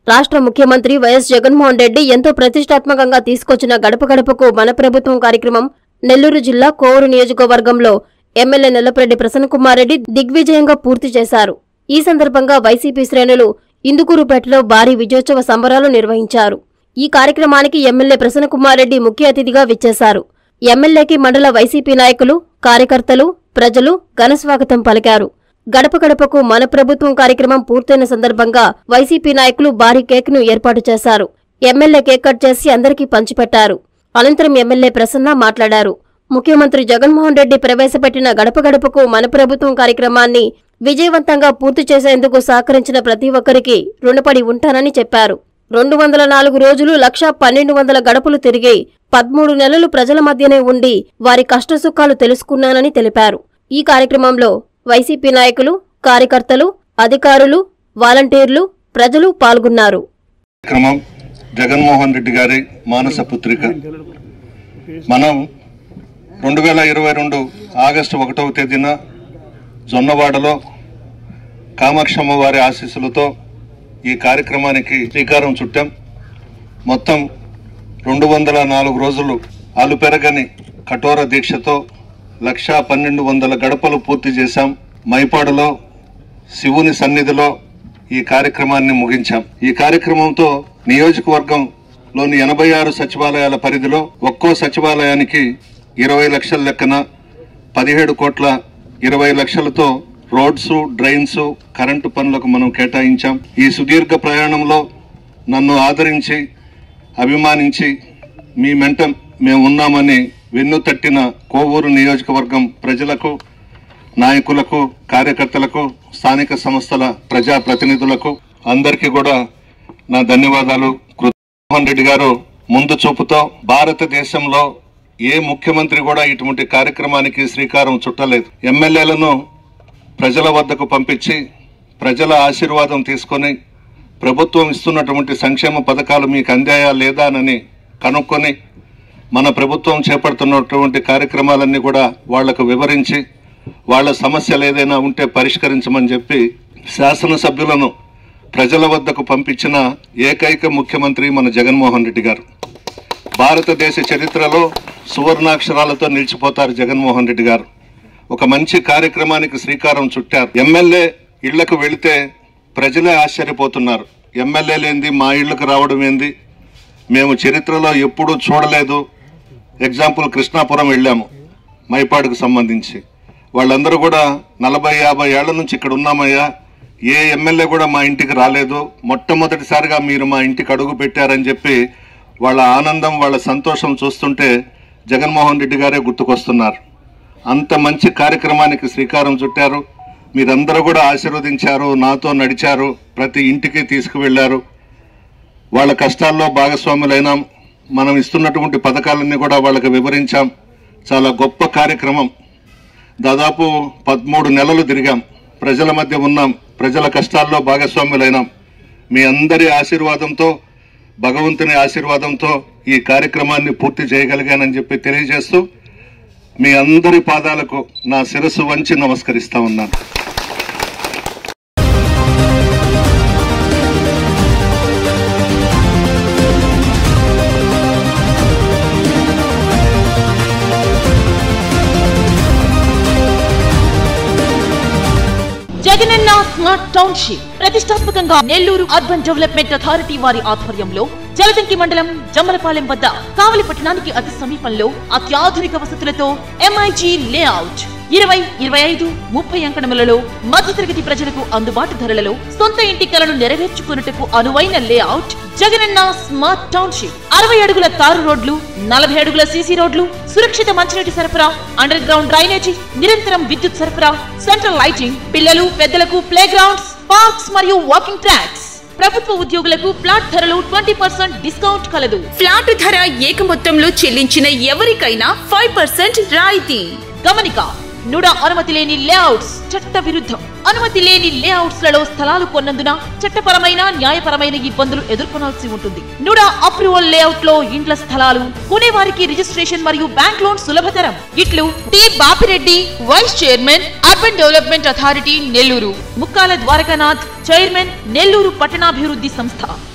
రాష్ట్ర ముఖ్యమంత్రి వైఎస్ జగన్మోహన్ రెడ్డి ఎంతో ప్రతిష్టాత్మకంగా తీసుకొచ్చిన గడప గడపకు మన ప్రభుత్వం కార్యక్రమం నెల్లూరు జిల్లా కోవూరు నియోజకవర్గంలో ఎమ్మెల్యే నల్లపరెడ్డి ప్రసన్నకుమార్ రెడ్డి దిగ్విజయంగా పూర్తి చేశారు ఈ సందర్భంగా వైసీపీ శ్రేణులు ఇందుకూరుపేటలో భారీ విజయోత్సవ సంబరాలు నిర్వహించారు ఈ కార్యక్రమానికి ఎమ్మెల్యే ప్రసన్నకుమార్ రెడ్డి ముఖ్య అతిథిగా విచ్చేశారు ఎమ్మెల్యేకి మండల వైసీపీ నాయకులు కార్యకర్తలు ప్రజలు ఘనస్వాగతం పలికారు గడప గడపకు మన ప్రభుత్వం కార్యక్రమం పూర్తయిన సందర్భంగా వైసీపీ నాయకులు భారీ కేక్ ను ఏర్పాటు చేశారు ఎమ్మెల్యే కేక్ కట్ చేసి అందరికీ పంచిపెట్టారు అనంతరం ఎమ్మెల్యే ప్రసన్న మాట్లాడారు ముఖ్యమంత్రి జగన్మోహన్ రెడ్డి ప్రవేశపెట్టిన గడప గడపకు మన ప్రభుత్వం కార్యక్రమాన్ని విజయవంతంగా పూర్తి చేసేందుకు సహకరించిన ప్రతి ఒక్కరికి రుణపడి ఉంటానని చెప్పారు రెండు వందల నాలుగు రోజులు లక్ష పన్నెండు వందల గడపలు తిరిగి పదమూడు నెలలు ప్రజల మధ్యనే ఉండి వారి కష్టసుఖాలు తెలుసుకున్నానని తెలిపారు ఈ కార్యక్రమంలో వైసీపీ నాయకులు కార్యకర్తలు అధికారులు వాలంటీర్లు ప్రజలు పాల్గొన్నారు కార్యక్రమం జగన్మోహన్ రెడ్డి గారి మానస పుత్రిక మనం రెండు వేల ఇరవై రెండు ఆగస్టు ఒకటవ తేదీన జొన్నవాడలో కామాక్షమ్మ వారి ఆశీస్సులతో ఈ కార్యక్రమానికి శ్రీకారం చుట్టాం మొత్తం రెండు వందల నాలుగు రోజులు అలుపెరగని కఠోర దీక్షతో లక్షా పన్నెండు వందల గడపలు పూర్తి చేశాం మైపాడులో శివుని సన్నిధిలో ఈ కార్యక్రమాన్ని ముగించాం ఈ కార్యక్రమంతో నియోజకవర్గంలోని ఎనభై ఆరు సచివాలయాల పరిధిలో ఒక్కో సచివాలయానికి ఇరవై లక్షల లెక్కన పదిహేడు కోట్ల ఇరవై లక్షలతో రోడ్స్ డ్రైన్స్ కరెంటు పనులకు మనం కేటాయించాం ఈ సుదీర్ఘ ప్రయాణంలో నన్ను ఆదరించి అభిమానించి మీ మెంట మేము ఉన్నామని వెన్ను తట్టిన కోవూరు నియోజకవర్గం ప్రజలకు నాయకులకు కార్యకర్తలకు స్థానిక సంస్థల ప్రజా ప్రతినిధులకు అందరికీ కూడా నా ధన్యవాదాలు కృతజ్ఞమోహన్ రెడ్డి గారు ముందు చూపుతో భారతదేశంలో ఏ ముఖ్యమంత్రి కూడా ఇటువంటి కార్యక్రమానికి శ్రీకారం చుట్టలేదు ఎమ్మెల్యేలను ప్రజల వద్దకు పంపించి ప్రజల ఆశీర్వాదం తీసుకొని ప్రభుత్వం ఇస్తున్నటువంటి సంక్షేమ పథకాలు మీకు అందాయా లేదా అని కనుక్కొని మన ప్రభుత్వం చేపడుతున్నటువంటి కార్యక్రమాలన్నీ కూడా వాళ్లకు వివరించి వాళ్ళ సమస్యలు ఏదైనా ఉంటే పరిష్కరించమని చెప్పి శాసనసభ్యులను ప్రజల వద్దకు పంపించిన ఏకైక ముఖ్యమంత్రి మన జగన్మోహన్ రెడ్డి గారు భారతదేశ చరిత్రలో సువర్ణాక్షరాలతో నిలిచిపోతారు జగన్మోహన్ రెడ్డి గారు ఒక మంచి కార్యక్రమానికి శ్రీకారం చుట్టారు ఎమ్మెల్యే ఇళ్లకు వెళితే ప్రజలే ఆశ్చర్యపోతున్నారు ఎమ్మెల్యే లేనిది మా ఇళ్లకు రావడం ఏంది మేము చరిత్రలో ఎప్పుడూ చూడలేదు ఎగ్జాంపుల్ కృష్ణాపురం వెళ్ళాము మైపాడుకు సంబంధించి వాళ్ళందరూ కూడా నలభై యాభై ఏళ్ల నుంచి ఇక్కడ ఉన్నామయ్యా ఏ ఎమ్మెల్యే కూడా మా ఇంటికి రాలేదు మొట్టమొదటిసారిగా మీరు మా ఇంటికి అడుగు పెట్టారని చెప్పి వాళ్ళ ఆనందం వాళ్ళ సంతోషం చూస్తుంటే జగన్మోహన్ రెడ్డి గారే గుర్తుకొస్తున్నారు అంత మంచి కార్యక్రమానికి శ్రీకారం చుట్టారు మీరందరూ కూడా ఆశీర్వదించారు నాతో నడిచారు ప్రతి ఇంటికి తీసుకువెళ్లారు వాళ్ళ కష్టాల్లో భాగస్వాములైనాం మనం ఇస్తున్నటువంటి పథకాలన్నీ కూడా వాళ్ళకి వివరించాం చాలా గొప్ప కార్యక్రమం దాదాపు పదమూడు నెలలు తిరిగాం ప్రజల మధ్య ఉన్నాం ప్రజల కష్టాల్లో భాగస్వాములైనాం మీ అందరి ఆశీర్వాదంతో భగవంతుని ఆశీర్వాదంతో ఈ కార్యక్రమాన్ని పూర్తి చేయగలిగానని చెప్పి తెలియజేస్తూ మీ అందరి పాదాలకు నా శిరస్సు వంచి నమస్కరిస్తా ఉన్నాను జగనన్న స్మార్ట్ టౌన్షిప్ ప్రతిష్టాత్మకంగా నెల్లూరు అర్బన్ డెవలప్మెంట్ అథారిటీ వారి ఆధ్వర్యంలో జలదంకి మండలం జమ్మలపాలెం వద్ద కావలి పట్టణానికి అతి సమీపంలో అత్యాధునిక వసతులతో ఎంఐజీ లేఅవుట్ ఇరవై ఇరవై ఐదు ముప్పై అంకణములలో మధ్యతరగతి ప్రజలకు అందుబాటు ధరలలో సొంత ఇంటి కలను నెరవేర్చుకున్నట్టుకు అనువైన లేఅవుట్ జగనన్న స్మార్ట్ టౌన్షిప్ అరవై అడుగుల తారు రోడ్లు నలభై అడుగుల సీసీ రోడ్లు సురక్షిత మంచినీటి సరఫరా అండర్ గ్రౌండ్ డ్రైనేజీ నిరంతరం విద్యుత్ సరఫరా సెంట్రల్ లైటింగ్ పిల్లలు పెద్దలకు ప్లే గ్రౌండ్స్ పార్క్స్ మరియు వాకింగ్ ట్రాక్స్ ప్రభుత్వ ఉద్యోగులకు ప్లాట్ ధరలు ట్వంటీ పర్సెంట్ డిస్కౌంట్ కలదు ఫ్లాట్ ధర ఏక మొత్తంలో చెల్లించిన ఎవరికైనా ఫైవ్ పర్సెంట్ రాయితీ గమనిక నుడా అనుమతి లేని లేఅవుట్స్ చట్ట విరుద్ధం అనుమతి లేని లేఅవుట్స్ లలో స్థలాలు కొన్నందున చట్టపరమైన న్యాయపరమైన ఇబ్బందులు ఎదుర్కొనాల్సి ఉంటుంది నుడా అప్రూవల్ లేఅవుట్ లో ఇండ్ల స్థలాలు కొనేవారికి రిజిస్ట్రేషన్ మరియు బ్యాంక్ లోన్ సులభతరం ఇట్లు T Bapireddy vice chairman urban development authority Nellore Mukkala Dwarakanath chairman Nellore పట్టణాభివృద్ధి సంస్థ